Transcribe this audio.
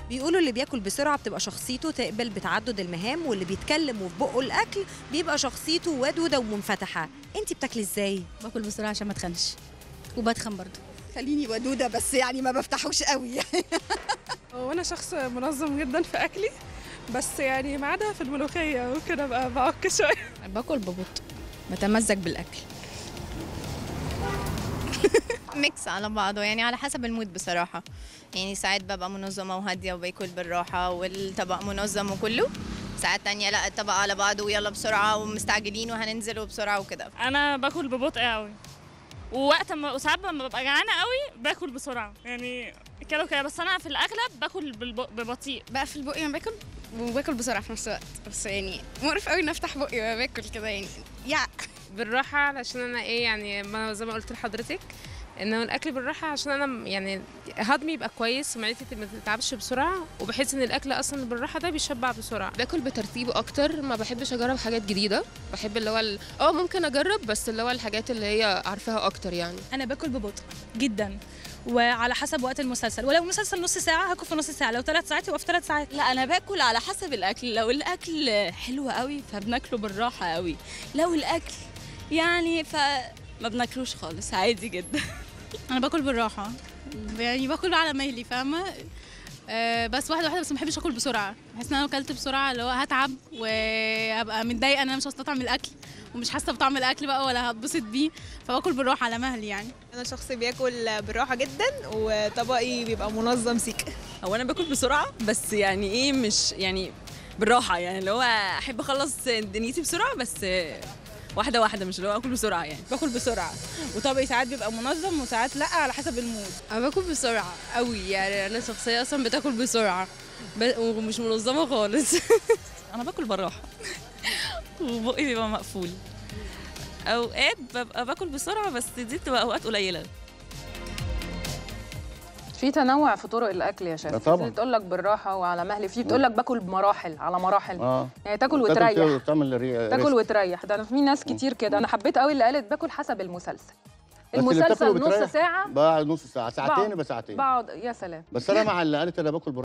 بيقولوا اللي بياكل بسرعه بتبقى شخصيته تقبل بتعدد المهام واللي بيتكلم وفي بقه الاكل بيبقى شخصيته ودوده ومنفتحه انت بتاكلي ازاي باكل بسرعه عشان ما اتخنش وبتخن برضه خليني ودودة بس يعني ما بفتحوش قوي يعني وانا شخص منظم جدا في اكلي بس يعني ما عدا في الملوخيه ممكن ابقى بعك شويه باكل ببطء بتمزج بالاكل ميكس على بعضه يعني على حسب المود بصراحة يعني ساعات ببقى منظمة وهادية وباكل بالراحة والطبق منظم وكله ساعات تانية لا الطبق على بعضه ويلا بسرعة ومستعجلين وهننزل وبسرعة وكده انا باكل ببطء قوي ووقت ما وساعات لما ببقى جعانه قوي باكل بسرعه يعني كده وكده بس انا في الاغلب باكل بالب- ببطيء بقفل بقي وانا باكل وباكل بسرعه في نفس الوقت بس يعني مقرف قوي ان افتح بقي وانا باكل كده يعني يا بالراحة علشان أنا إيه يعني ما زي ما قلت لحضرتك إن هو الأكل بالراحة عشان أنا م- يعني هضمي يبقى كويس ومعدتي ما تتعبش بسرعة وبحس إن الأكل أصلا بالراحة ده بيشبع بسرعة باكل بترتيب اكتر ما بحبش اجرب حاجات جديده بحب اللي هو ال- اه ممكن اجرب بس اللي هو الحاجات اللي هي عارفاها اكتر يعني انا باكل ببطء جدا وعلى حسب وقت المسلسل ولو المسلسل نص ساعه هاكل في نص ساعه لو ثلاث ساعات يبقى في ثلاث ساعات لا انا باكل على حسب الاكل لو الاكل حلو قوي فبناكله بالراحه قوي لو الاكل يعني فما بناكلوش خالص عادي جدا انا باكل بالراحه يعني باكل على مهلي فاهمه أه بس واحده واحده بس ما بحبش اكل بسرعه بحس ان انا لو اكلت بسرعه اللي هو هتعب وهبقى متضايقه ان انا مش هستطعم الاكل ومش حاسه بطعم الاكل بقى ولا هتبسط بيه فباكل بالراحه على مهلي يعني انا شخص بياكل بالراحه جدا وطبقي بيبقى منظم سيكا هو انا باكل بسرعه بس يعني ايه مش يعني بالراحه يعني اللي هو احب اخلص دنيتي بسرعه بس واحده واحده مش اللي هو اكل بسرعه يعني باكل بسرعه وطبقي ساعات بيبقى منظم وساعات لا على حسب المود انا باكل بسرعه قوي يعني انا شخصيه اصلا بتاكل بسرعه ب- ومش منظمه خالص انا باكل بالراحه وبقي بيبقى مقفول اوقات ببقى باكل بسرعه بس دي بتبقى اوقات قليله في تنوع في طرق الاكل يا شيخ لا طبعاً. في بتقول لك بالراحه وعلى مهلي في بتقول لك باكل بمراحل على مراحل اه يعني تاكل تاكل وتريح كده وتعمل ري- تاكل ريست. وتريح ده انا في ناس كتير كده انا حبيت قوي اللي قالت باكل حسب المسلسل بس اللي بتاكل المسلسل وبتريح نص ساعه بقى نص ساعه ساعتين بقعد- يبقى ساعتين بقعد يا سلام بس انا مع اللي قالت انا باكل